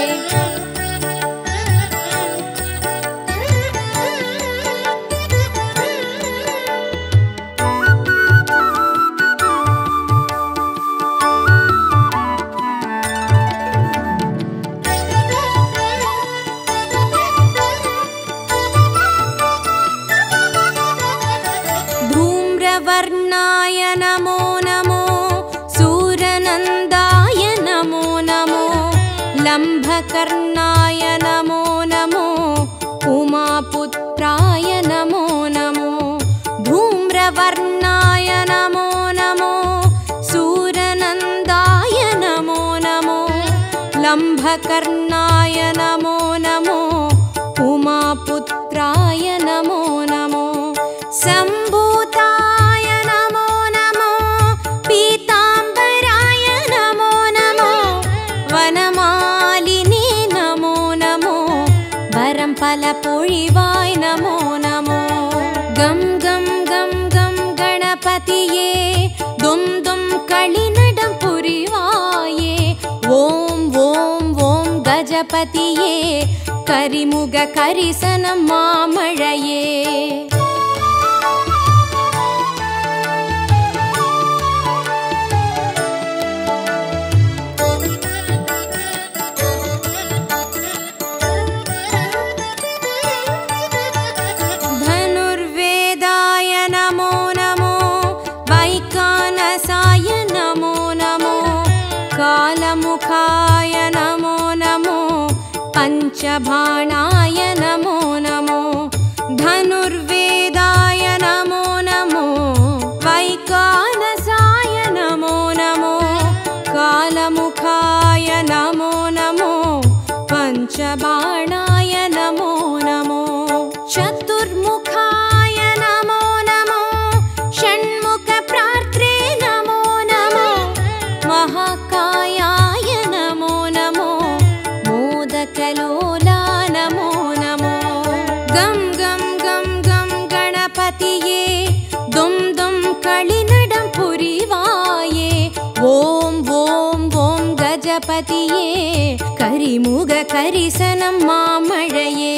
धूम्रवर्णाय नमो नमो सूरनन्दाय नमो नमो लम्भकर्णाय नमो नमो उमापुत्राय नमो नमो धूम्रवर्णाय नमो नमो सूरनन्दाय नमो नमो लम्भकर्णाय नमो नमो उमापुत्राय नमो नमो सम्भूताय नमो नमो पीताम्बराय नमो नमो वनमालिनी नमो नमो वरं फलपोळिवाय नमो नमो गं गं गं गं गणपतिये दुं दुं களிநடம் புரிவாயே ஓம் ஓம் ஓம் கஜபதியே கரிமுக கரிசனம் மாமழையே धनुर्वेदाय नमो नमो वैकानसाय नमो नमो कालमुखाय नमो नमो पञ्चबाणाय नमो नमो धनुर्वेदाय नमो नमो वैकानसाय नमो नमो कालमुखाय नमो नमो पञ्चबाणाय नमो नमो चतुर्मुखाय नमो नमो षण्मुखप्रार्त्रे नमो नमो महाकायाय नमो नमो मोदकलोला नमो नमो गं गं गं गं गणपतिये दुं दुं களிநடம் புரிவாயே ஓம் ஓம் ஓம் கஜபதியே கரிமுக கரிசனம் மாமழையே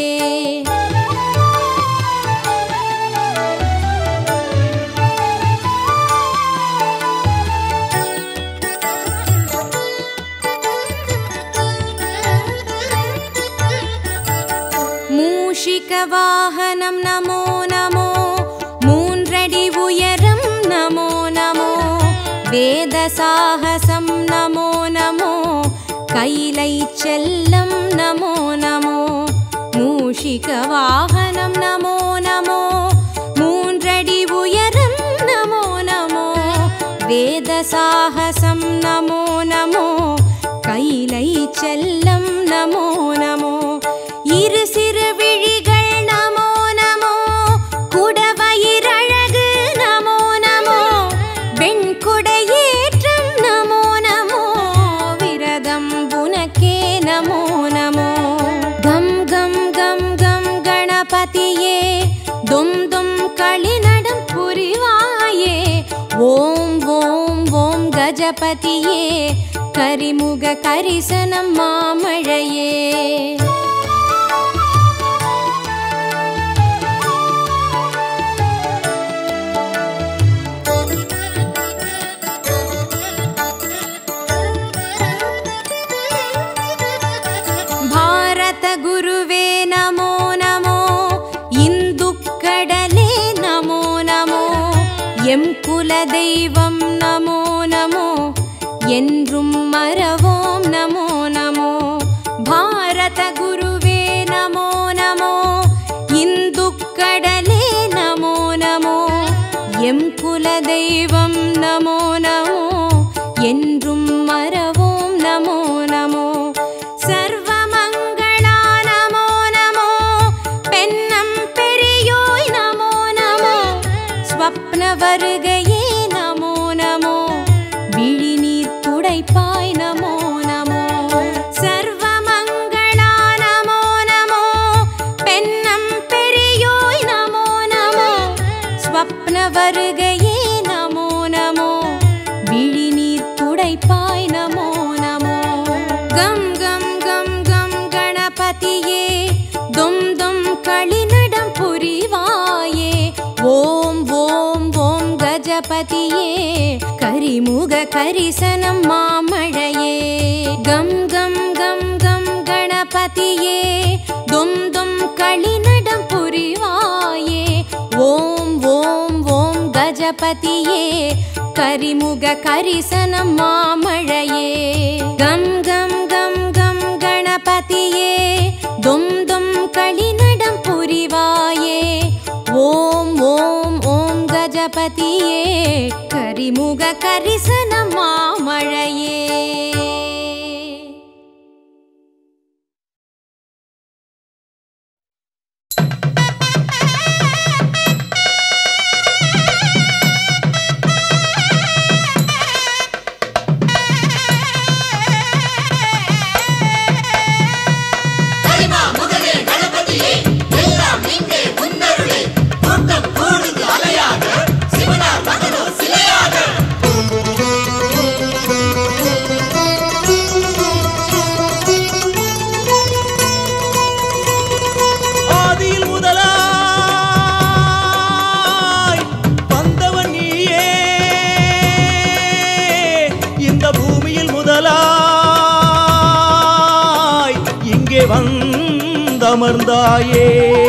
மூஷிகவாகனம் நமோ நமோ மூன்றடி உயரம் நமோ நமோ வேத சாகசம் நமோ நமோ கைலை செல்லம் நமோ நமோ மூஷிகவாகனம் நமோ நமோ மூன்றடி உயரம் நமோ நமோ வேத சாகசம் நமோ நமோ கைலை செல்லம் நமோ நமோ இரு சிறு விழிகள் நமோ நமோ குடவயிரழகு நமோ நமோ வெண்குடையேற்றம் நமோ நமோ விரதம் புனக்கே நமோ நமோ கம் கம் கம் கம் கணபதியே தும் தும் களிநடம் புரிவாயே ஓம் ஓம் ஓம் கஜபதியே கரிமுக கரிசனம் மாமழையே ಭಾರತ ಗುರುವೇ ನಮೋ ನಮೋ ಇಂದುಕ್ಕಡಲೆ ನಮೋ ನಮೋ எம் குல தெய்வம் நமோ நமோ என்றும் மறவோம் நமோ நமோ பாரத குருவே நமோ நமோ இந்துக்கடலே நமோ நமோ எம் குல தெய்வம் நமோ நமோ என்றும் மறவோம் நமோ நமோ சர்வமங்களா நமோ நமோ பெண்ணம் பெரியோய் நமோ நமோ ஸ்வப்ன வருகையே நமோ நமோ விழிநீர் துடைப்பாய் நமோ கஜபதியே தும் தும் களிநடம் புரிவாயே ஓம் ஓம் ஓம் கஜபதியே கரிமுக கரிசனம் மாமழையே கம் கம் கம் கம் கணபதியே தும் தும் களிநடம் புரிவாயே ஓம் ஓம் ஓம் கஜபதியே கரிமுக கரிசனம் மாமழையே கம் கம் கம் கம் கணபதியே தும் தும் களிநடம் புரிவாயே ஓம் ஓம் ஓம் கஜபதியே கரிமுக கரிசனம் மாமழையே கரிமா முகனே கணபதியே எல்லாம் இங்கே உன்னருளே கூட்டம் கூடுது அலையாக சிவனார் மகனோ சிலையாக ஆதியில் முதலாய் வந்தவன் நீயே இந்த பூமியில் முதலாய் இங்கே வந்தமர்ந்தாயே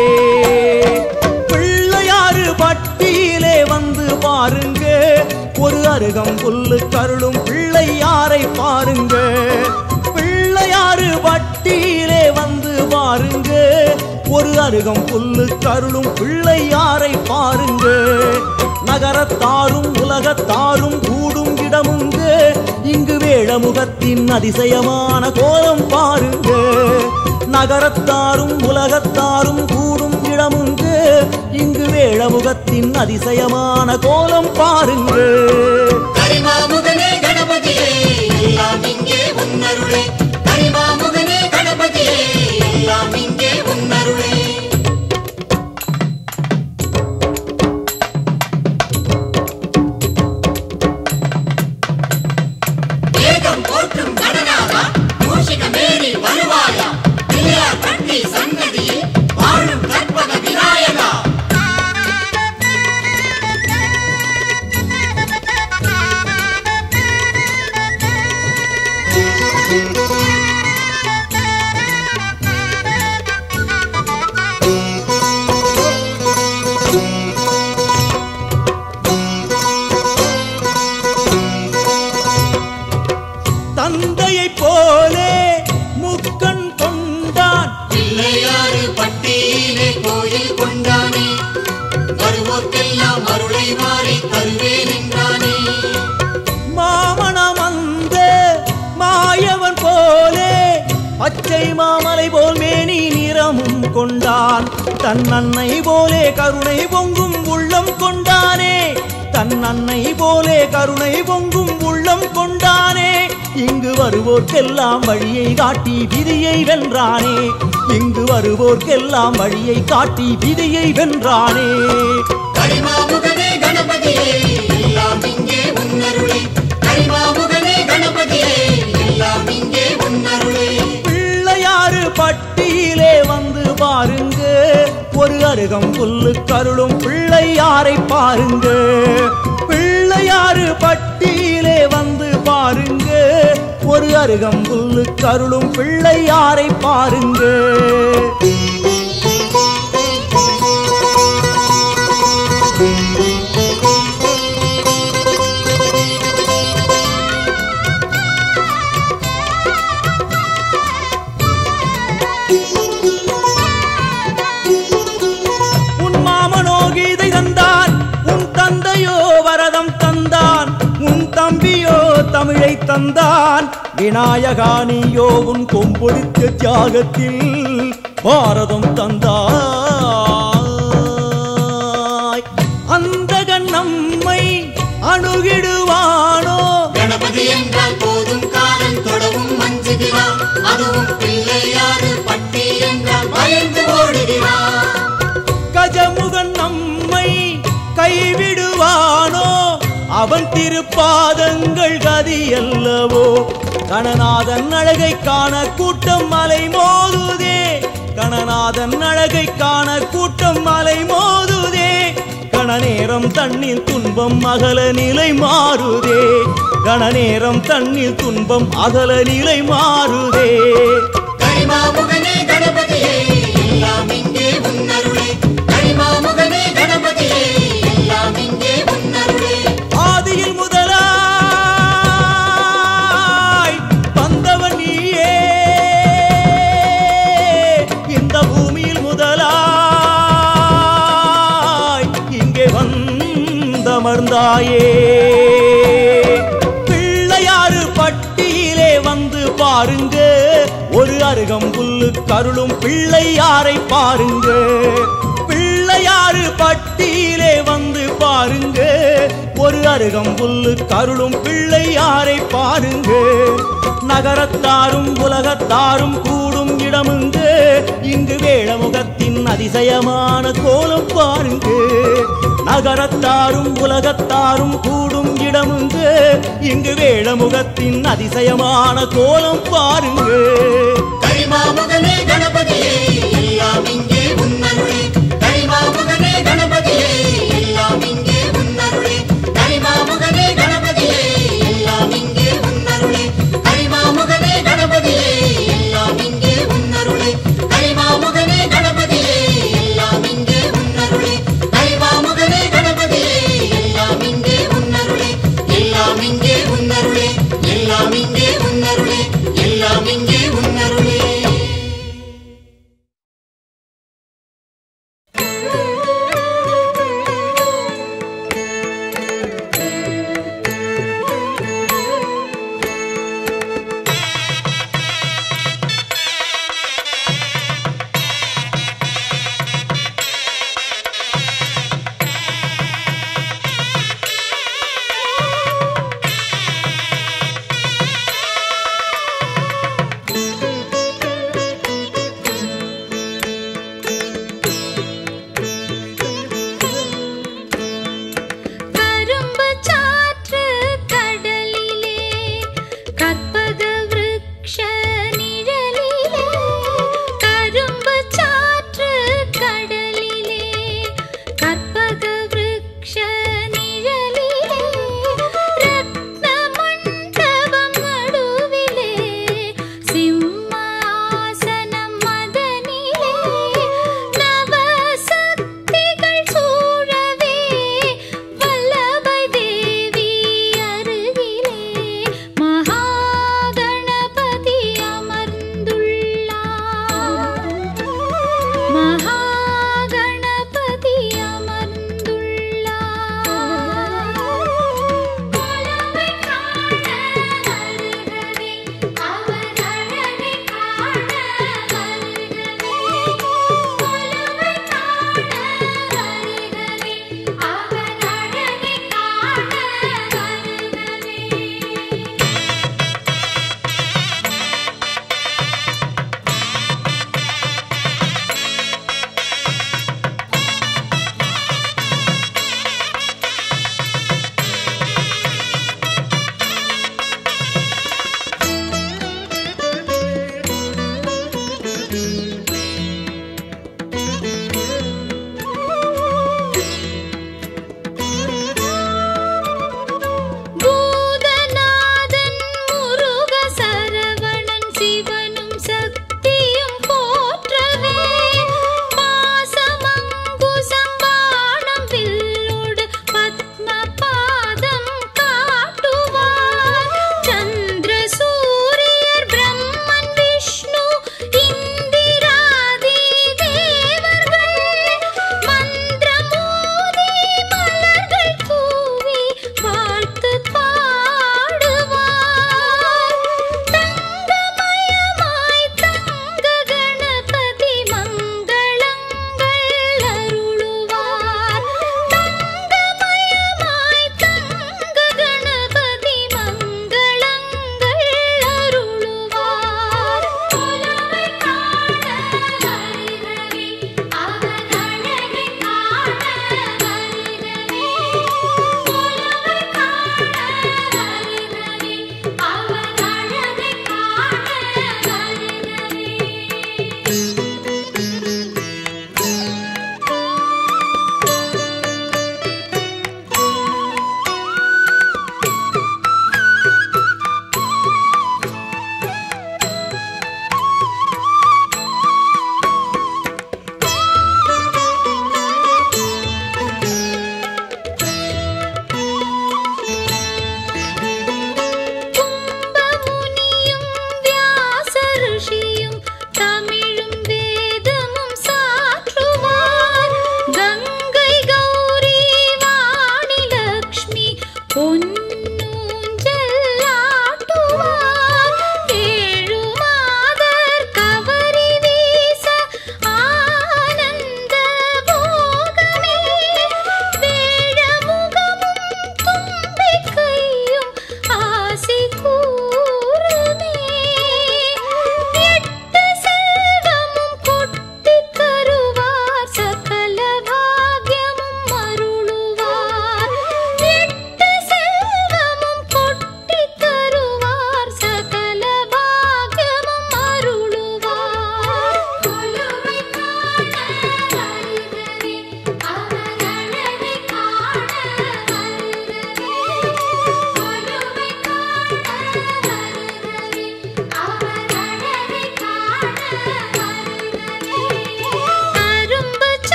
பிள்ளையாறு பட்டியிலே வந்து பாருங்க ஒரு அருகம் புல்லு கருளும் பிள்ளையாரை பாருங்க பிள்ளையாறு பட்டியிலே வந்து பாருங்க ஒரு அருகம் புல்லு கருளும் பிள்ளையாரை பாருங்க நகரத்தாரும் உலகத்தாரும் கூடும் இடமுங்க இங்கு வேழமுகத்தின் அதிசயமான கோலம் பாருங்க நகரத்தாரும் உலகத்தாரும் கூடும் இடமுங்க இங்கு வேழமுகத்தின் அதிசயமான கோலம் பாருங்க கரிமா முகனே கணபதியே எல்லாம் இங்கே உன்னருளே கரிமா முகனே கணபதியே எல்லாம் இங்கே உன்னருளே ஏகம் போற்றும் கணநாதா மூஷிக மேரி வருவாயா பிள்ளையார் பட்டி சன்னதியில் வாழும் கற்பக விநாயகா தந்தையைப் போலே முக்கண் கொண்டான் பிள்ளையாறு பட்டியிலே கோயில் கொண்டானே வருவோர்க்கெல்லாம் அருளை மாறி தருவேன் என்றானே மாமணம் அந்த மாயவன் போலே பச்சை மாமலை போல் மேனி நிறமும் கொண்டான் தன் அன்னை போலே கருணை பொங்கும் உள்ளம் கொண்டானே தன் அன்னை போலே கருணை பொங்கும் உள்ளம் கொண்டானே இங்கு வருவோர்க்கெல்லாம் வழியை காட்டி விதியை வென்றானே இங்கு வருவோர்க்கெல்லாம் வழியை காட்டி விதியை வென்றானே கரிமாமுகனே கணபதியே எல்லாம் இங்கே உன்னருளே கரிமாமுகனே கணபதியே எல்லாம் இங்கே உன்னருளே பிள்ளையாறு பட்டியிலே வந்து பாருங்க ஒரு அருகம் புல்லு கருளும் பிள்ளையாரை பாருங்க பிள்ளையாறு பட்டியிலே வந்து பாருங்க ஒரு அருகம் புல்லு கருளும் பிள்ளையாரை பாருங்க உன் மாமனோ கீதை தந்தான் உன் தந்தையோ வரதம் தந்தான் உன் தம்பியோ தமிழை தந்தான் விநாயகா நீயோ உன் கொம்பொடித்த தியாகத்தில் பாரதம் தந்தாய் அந்தகன் நம்மை அணுகிடுவானோ கணபதி என்றால் போதும் காலம் தொடவும் மஞ்சுகிறான் அதுவும் பிள்ளையாறு பட்டி என்றால் பயந்து ஓடுகிறான் கஜமுகன் நம்மை கைவிடுவானோ அவன் திருப்பாதங்கள் கதியல்லவோ கணநாதன் அழகை காண கூட்டம் மலை மோதுதே அதன் அழகை காண கூட்டம் மலை மோதுதே கண நேரம் தண்ணீர் துன்பம் அகல நிலை மாறுதே கண நேரம் தண்ணீர் துன்பம் அகல நிலை மாறுதே கரிமாமுகனே கணபதியே எல்லாம் இங்கே உன்னருளே கரிமாமுகனே கணபதியே எல்லாம் இங்கே உன்னருளே ஆதியில் முதலாய் வந்தவன் நீயே இந்த பூமியில் முதலாய் இங்கே வந்தமர்ந்தாயே பிள்ளையாறு பட்டியிலே வந்து பாருங்க ஒரு அருகம் புல்லு கருளும் பிள்ளையாரை பாருங்க பிள்ளையாறு பட்டியிலே வந்து பாருங்க ஒரு அருகம் புல்லு கருளும் பிள்ளையாரை பாருங்க நகரத்தாரும் உலகத்தாரும் கூடும் இடமுங்க இங்கு வேழமுகத்தின் அதிசயமான கோலம் பாருங்க நகரத்தாரும் உலகத்தாரும் கூடும் இடமுங்க இங்கு வேழமுகத்தின் அதிசயமான கோலம் பாருங்க கரிமாமுகனே கணபதியே எல்லாம் இங்கே உன்னருளே கரிமாமுகனே கணபதியே எல்லாம் இங்கே உன்னருளே கரிமாமுகனே கணபதியே எல்லாம் இங்கே உன்னருளே கரிமாமுகனே கணபதியே எல்லாம் இங்கே உன்னருளே கரிமாமுகனே கணபதியே எல்லாம் இங்கே உன்னருளே கரிமாமுகனே கணபதியே எல்லாம் இங்கே உன்னருளே எல்லாம் இங்கே உன்னருளே எல்லாம் இங்கே உன்னருளே எல்லாம் இங்கே உன்னருளே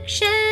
ரக்ஷ